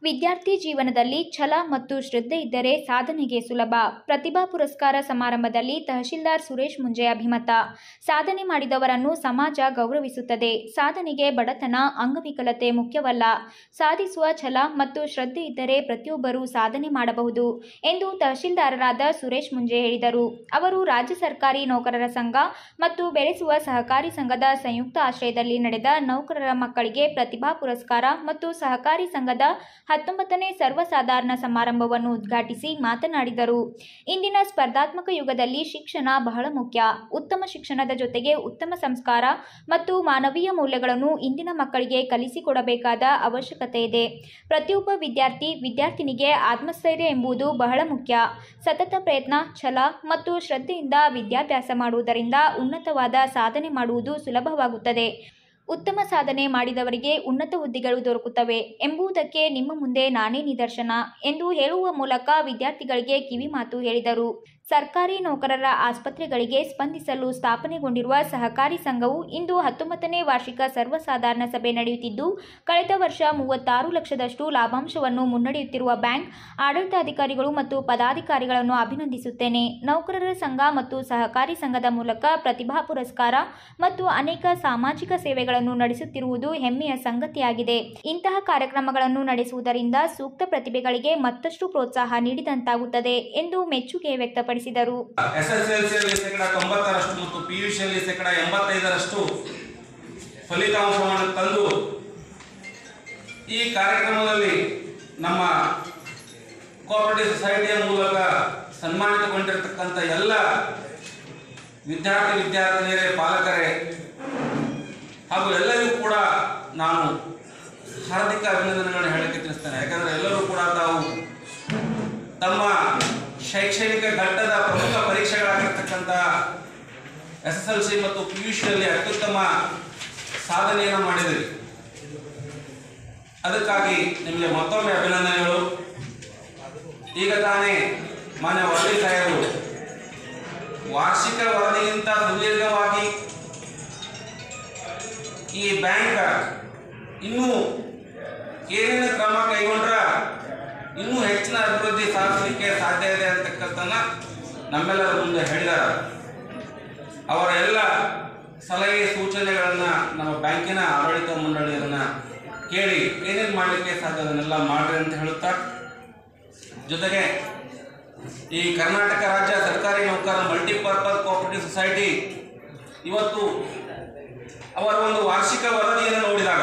ವಿದ್ಯಾರ್ಥಿ ಜೀವನದಲ್ಲಿ ಛಲ ಮತ್ತು ಶ್ರದ್ಧೆ ಇದ್ದರೆ ಸಾಧನೆಗೆ ಸುಲಭ ಪ್ರತಿಭಾ ಪುರಸ್ಕಾರ ಸಮಾರಂಭದಲ್ಲಿ ತಹಶೀಲ್ದಾರ್ ಸುರೇಶ್ ಮುಂಜೆ ಅಭಿಮತ ಸಾಧನೆ ಮಾಡಿದವರನ್ನು ಸಮಾಜ ಗೌರವಿಸುತ್ತದೆ ಸಾಧನೆಗೆ ಬಡತನ ಅಂಗವಿಕಲತೆ ಮುಖ್ಯವಲ್ಲ ಸಾಧಿಸುವ ಛಲ ಮತ್ತು ಶ್ರದ್ಧೆ ಇದ್ದರೆ ಪ್ರತಿಯೊಬ್ಬರೂ ಸಾಧನೆ ಮಾಡಬಹುದು ಎಂದು ತಹಶೀಲ್ದಾರರಾದ ಸುರೇಶ್ ಮುಂಜೆ ಹೇಳಿದರು ಅವರು ರಾಜ್ಯ ಸರ್ಕಾರಿ ನೌಕರರ ಸಂಘ ಮತ್ತು ಬೆಳೆಸುವ ಸಹಕಾರಿ ಸಂಘದ ಸಂಯುಕ್ತ ಆಶ್ರಯದಲ್ಲಿ ನಡೆದ ನೌಕರರ ಮಕ್ಕಳಿಗೆ ಪ್ರತಿಭಾ ಪುರಸ್ಕಾರ ಮತ್ತು ಸಹಕಾರಿ ಸಂಘದ ಹತ್ತೊಂಬತ್ತನೇ ಸರ್ವಸಾಧಾರಣ ಸಮಾರಂಭವನ್ನು ಉದ್ಘಾಟಿಸಿ ಮಾತನಾಡಿದರು ಇಂದಿನ ಸ್ಪರ್ಧಾತ್ಮಕ ಯುಗದಲ್ಲಿ ಶಿಕ್ಷಣ ಬಹಳ ಮುಖ್ಯ ಉತ್ತಮ ಶಿಕ್ಷಣದ ಜೊತೆಗೆ ಉತ್ತಮ ಸಂಸ್ಕಾರ ಮತ್ತು ಮಾನವೀಯ ಮೌಲ್ಯಗಳನ್ನು ಇಂದಿನ ಮಕ್ಕಳಿಗೆ ಕಲಿಸಿಕೊಡಬೇಕಾದ ಅವಶ್ಯಕತೆ ಇದೆ ಪ್ರತಿಯೊಬ್ಬ ವಿದ್ಯಾರ್ಥಿ ವಿದ್ಯಾರ್ಥಿನಿಗೆ ಆತ್ಮಸ್ಥೈರ್ಯ ಎಂಬುದು ಬಹಳ ಮುಖ್ಯ ಸತತ ಪ್ರಯತ್ನ ಛಲ ಮತ್ತು ಶ್ರದ್ಧೆಯಿಂದ ವಿದ್ಯಾಭ್ಯಾಸ ಮಾಡುವುದರಿಂದ ಉನ್ನತವಾದ ಸಾಧನೆ ಮಾಡುವುದು ಸುಲಭವಾಗುತ್ತದೆ ಉತ್ತಮ ಸಾಧನೆ ಮಾಡಿದವರಿಗೆ ಉನ್ನತ ಹುದ್ದೆಗಳು ದೊರಕುತ್ತವೆ ಎಂಬುದಕ್ಕೆ ನಿಮ್ಮ ಮುಂದೆ ನಾನೇ ನಿದರ್ಶನ ಎಂದು ಹೇಳುವ ಮೂಲಕ ವಿದ್ಯಾರ್ಥಿಗಳಿಗೆ ಕಿವಿಮಾತು ಹೇಳಿದರು ಸರ್ಕಾರಿ ನೌಕರರ ಆಸ್ಪತ್ರೆಗಳಿಗೆ ಸ್ಪಂದಿಸಲು ಸ್ಥಾಪನೆಗೊಂಡಿರುವ ಸಹಕಾರಿ ಸಂಘವು ಇಂದು ಹತ್ತೊಂಬತ್ತನೇ ವಾರ್ಷಿಕ ಸರ್ವಸಾಧಾರಣ ಸಭೆ ನಡೆಯುತ್ತಿದ್ದು ಕಳೆದ ವರ್ಷ ಮೂವತ್ತಾರು ಲಕ್ಷದಷ್ಟು ಲಾಭಾಂಶವನ್ನು ಮುನ್ನಡೆಯುತ್ತಿರುವ ಬ್ಯಾಂಕ್ ಆಡಳಿತಾಧಿಕಾರಿಗಳು ಮತ್ತು ಪದಾಧಿಕಾರಿಗಳನ್ನು ಅಭಿನಂದಿಸುತ್ತೇನೆ ನೌಕರರ ಸಂಘ ಮತ್ತು ಸಹಕಾರಿ ಸಂಘದ ಮೂಲಕ ಪ್ರತಿಭಾ ಪುರಸ್ಕಾರ ಮತ್ತು ಅನೇಕ ಸಾಮಾಜಿಕ ಸೇವೆಗಳನ್ನು ನಡೆಸುತ್ತಿರುವುದು ಹೆಮ್ಮೆಯ ಸಂಗತಿಯಾಗಿದೆ ಇಂತಹ ಕಾರ್ಯಕ್ರಮಗಳನ್ನು ನಡೆಸುವುದರಿಂದ ಸೂಕ್ತ ಪ್ರತಿಭೆಗಳಿಗೆ ಮತ್ತಷ್ಟು ಪ್ರೋತ್ಸಾಹ ನೀಡಿದಂತಾಗುತ್ತದೆ ಎಂದು ಮೆಚ್ಚುಗೆ ವ್ಯಕ್ತಪಡಿಸಿದರು ಎಸ್ಎಸ್ಎಲ್ಸಿಯಲ್ಲಿ ಶೇಕಡ ತೊಂಬತ್ತರಷ್ಟು ಮತ್ತು ಪಿಯುಸಿಯಲ್ಲಿ ಶೇಕಡ ಎಂಬತ್ತೈದರಷ್ಟು ಫಲಿತಾಂಶವನ್ನು ತಂದು ಈ ಕಾರ್ಯಕ್ರಮದಲ್ಲಿ ನಮ್ಮ ಕೋಆಪರೇಟಿವ್ ಸೊಸೈಟಿಯ ಮೂಲಕ ಸನ್ಮಾನಿತಗೊಂಡಿರತಕ್ಕಂಥ ಎಲ್ಲ ವಿದ್ಯಾರ್ಥಿ ವಿದ್ಯಾರ್ಥಿನಿಯರೇ ಪಾಲಕರೇ ಹಾಗೂ ಎಲ್ಲರಿಗೂ ಕೂಡ ನಾನು ಹಾರ್ದಿಕ ಅಭಿನಂದನೆಗಳನ್ನು ಹೇಳಕ್ಕೆ ತಿಳಿಸ್ತೇನೆ ಯಾಕಂದರೆ ಎಲ್ಲರೂ ಕೂಡ ತಾವು ತಮ್ಮ ಶೈಕ್ಷಣಿಕ ಘಟ್ಟದ ಪ್ರಮುಖ ಪರೀಕ್ಷೆಗಳಾಗಿರ್ತಕ್ಕಂಥ ಎಸ್ ಎಸ್ ಎಲ್ ಸಿ ಮತ್ತು ಪಿ ಯು ಸಿಯಲ್ಲಿ ಅತ್ಯುತ್ತಮ ಸಾಧನೆಯನ್ನು ಮಾಡಿದಿರಿ ಅದಕ್ಕಾಗಿ ನಿಮಗೆ ಮತ್ತೊಮ್ಮೆ ಅಭಿನಂದನೆಗಳು ಈಗ ತಾನೇ ಮಾನ್ಯ ವರದಿ ಸಾಹೇಬರು ವಾರ್ಷಿಕ ವರದಿಗಿಂತ ಸುದೀರ್ಘವಾಗಿ ಈ ಬ್ಯಾಂಕ್ ಇನ್ನೂ ಏನೇನು ಕ್ರಮ ಕೈಗೊಂಡ್ರ ಇನ್ನೂ ಹೆಚ್ಚಿನ ಅಭಿವೃದ್ಧಿ ಸಾಧಿಸಲಿಕ್ಕೆ ಸಾಧ್ಯ ಇದೆ ಅಂತಕ್ಕಂಥನ್ನ ನಮ್ಮೆಲ್ಲರ ಮುಂದೆ ಹೇಳಿದ್ದಾರೆ ಅವರ ಎಲ್ಲ ಸಲಹೆ ಸೂಚನೆಗಳನ್ನು ನಮ್ಮ ಬ್ಯಾಂಕಿನ ಆಡಳಿತ ಮಂಡಳಿಯನ್ನ ಕೇಳಿ ಏನೇನು ಮಾಡಲಿಕ್ಕೆ ಸಾಧ್ಯ ಅದನ್ನೆಲ್ಲ ಮಾಡ್ರಿ ಅಂತ ಹೇಳುತ್ತಾ ಜೊತೆಗೆ ಈ ಕರ್ನಾಟಕ ರಾಜ್ಯ ಸರ್ಕಾರಿ ನೌಕರ ಮಲ್ಟಿಪರ್ಪಸ್ ಕೋಆಪರೇಟಿವ್ ಸೊಸೈಟಿ ಇವತ್ತು ಅವರ ಒಂದು ವಾರ್ಷಿಕ ವರದಿಯನ್ನು ನೋಡಿದಾಗ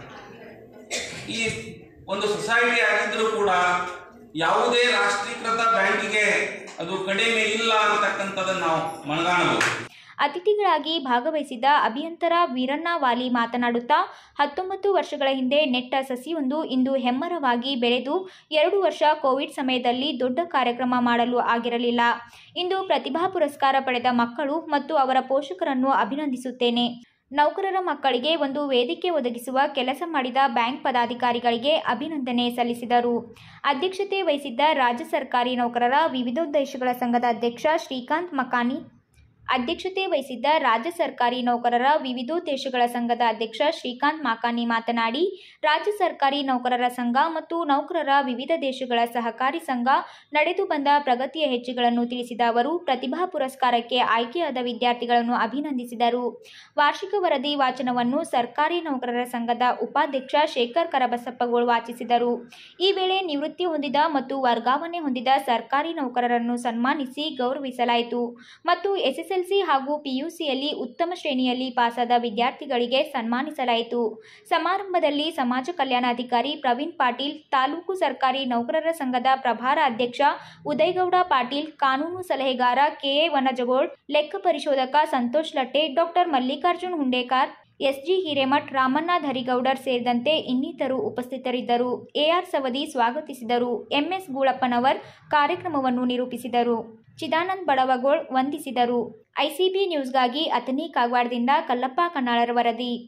ಈ ಒಂದು ಸೊಸೈಟಿ ಆಗಿದ್ರೂ ಕೂಡ ಯಾವುದೇ ರಾಷ್ಟ್ರೀಕೃತ ಬ್ಯಾಂಕಿಗೆ ಅದು ಕಡಿಮೆ ಇಲ್ಲ ಅಂತಕ್ಕಂಥದ್ದನ್ನು ನಾವು ಮನಗಾಣಬಹುದು ಅತಿಥಿಗಳಾಗಿ ಭಾಗವಹಿಸಿದ ಅಭಿಯಂತರ ವೀರಣ್ಣ ವಾಲಿ ಮಾತನಾಡುತ್ತಾ ಹತ್ತೊಂಬತ್ತು ವರ್ಷಗಳ ಹಿಂದೆ ನೆಟ್ಟ ಸಸಿಯೊಂದು ಇಂದು ಹೆಮ್ಮರವಾಗಿ ಬೆಳೆದು ಎರಡು ವರ್ಷ ಕೋವಿಡ್ ಸಮಯದಲ್ಲಿ ದೊಡ್ಡ ಕಾರ್ಯಕ್ರಮ ಮಾಡಲು ಆಗಿರಲಿಲ್ಲ ಇಂದು ಪ್ರತಿಭಾ ಪುರಸ್ಕಾರ ಪಡೆದ ಮಕ್ಕಳು ಮತ್ತು ಅವರ ಪೋಷಕರನ್ನು ಅಭಿನಂದಿಸುತ್ತೇನೆ ನೌಕರರ ಮಕ್ಕಳಿಗೆ ಒಂದು ವೇದಿಕೆ ಒದಗಿಸುವ ಕೆಲಸ ಮಾಡಿದ ಬ್ಯಾಂಕ್ ಪದಾಧಿಕಾರಿಗಳಿಗೆ ಅಭಿನಂದನೆ ಸಲ್ಲಿಸಿದರು ಅಧ್ಯಕ್ಷತೆ ವಹಿಸಿದ್ದ ರಾಜ್ಯ ಸರ್ಕಾರಿ ನೌಕರರ ವಿವಿಧೋದ್ದೇಶಗಳ ಸಂಘದ ಅಧ್ಯಕ್ಷ ಶ್ರೀಕಾಂತ್ ಮಕಾನಿ ಅಧ್ಯಕ್ಷತೆ ವಹಿಸಿದ್ದ ರಾಜ್ಯ ಸರ್ಕಾರಿ ನೌಕರರ ವಿವಿಧೋದ್ದೇಶಗಳ ಸಂಘದ ಅಧ್ಯಕ್ಷ ಶ್ರೀಕಾಂತ್ ಮಾಕಾನಿ ಮಾತನಾಡಿ ರಾಜ್ಯ ಸರ್ಕಾರಿ ನೌಕರರ ಸಂಘ ಮತ್ತು ನೌಕರರ ವಿವಿಧ ದೇಶಗಳ ಸಹಕಾರಿ ಸಂಘ ನಡೆದು ಬಂದ ಪ್ರಗತಿಯ ಹೆಜ್ಜೆಗಳನ್ನು ತಿಳಿಸಿದ ಅವರು ಪ್ರತಿಭಾ ಪುರಸ್ಕಾರಕ್ಕೆ ಆಯ್ಕೆಯಾದ ವಿದ್ಯಾರ್ಥಿಗಳನ್ನು ಅಭಿನಂದಿಸಿದರು ವಾರ್ಷಿಕ ವರದಿ ವಾಚನವನ್ನು ಸರ್ಕಾರಿ ನೌಕರರ ಸಂಘದ ಉಪಾಧ್ಯಕ್ಷ ಶೇಖರ್ ಕರಬಸಪ್ಪಗೋಳ್ ವಾಚಿಸಿದರು ಈ ವೇಳೆ ನಿವೃತ್ತಿ ಹೊಂದಿದ ಮತ್ತು ವರ್ಗಾವಣೆ ಹೊಂದಿದ ಸರ್ಕಾರಿ ನೌಕರರನ್ನು ಸನ್ಮಾನಿಸಿ ಗೌರವಿಸಲಾಯಿತು ಮತ್ತು ಎಸ್ಎಸ್ಎಲ್ಸಿ ಹಾಗೂ ಪಿಯುಸಿಯಲ್ಲಿ ಉತ್ತಮ ಶ್ರೇಣಿಯಲ್ಲಿ ಪಾಸಾದ ವಿದ್ಯಾರ್ಥಿಗಳಿಗೆ ಸನ್ಮಾನಿಸಲಾಯಿತು ಸಮಾರಂಭದಲ್ಲಿ ಸಮಾಜ ಕಲ್ಯಾಣಾಧಿಕಾರಿ ಪ್ರವೀಣ್ ಪಾಟೀಲ್ ತಾಲೂಕು ಸರ್ಕಾರಿ ನೌಕರರ ಸಂಘದ ಪ್ರಭಾರ ಅಧ್ಯಕ್ಷ ಉದಯಗೌಡ ಪಾಟೀಲ್ ಕಾನೂನು ಸಲಹೆಗಾರ ಕೆಎ ವನಜಗೋಳ್ ಲೆಕ್ಕ ಪರಿಶೋಧಕ ಸಂತೋಷ್ ಲಟ್ಟೆ ಡಾಕ್ಟರ್ ಮಲ್ಲಿಕಾರ್ಜುನ್ ಹುಂಡೇಕಾರ್ ಎಸ್ಜಿ ಹಿರೇಮಠ್ ರಾಮಣ್ಣ ಧರಿಗೌಡರ್ ಸೇರಿದಂತೆ ಇನ್ನಿತರು ಉಪಸ್ಥಿತರಿದ್ದರು ಎಆರ್ ಸವದಿ ಸ್ವಾಗತಿಸಿದರು ಎಂಎಸ್ ಗೂಳಪ್ಪನವರ್ ಕಾರ್ಯಕ್ರಮವನ್ನು ನಿರೂಪಿಸಿದರು ಚಿದಾನಂದ್ ಬಡವಗೋಳ್ ವಂದಿಸಿದರು ಐಸಿಬಿ ನ್ಯೂಸ್ಗಾಗಿ ಅತನಿ ಕಾಗವಾಡದಿಂದ ಕಲ್ಲಪ್ಪ ಕನ್ನಾಳರ ವರದಿ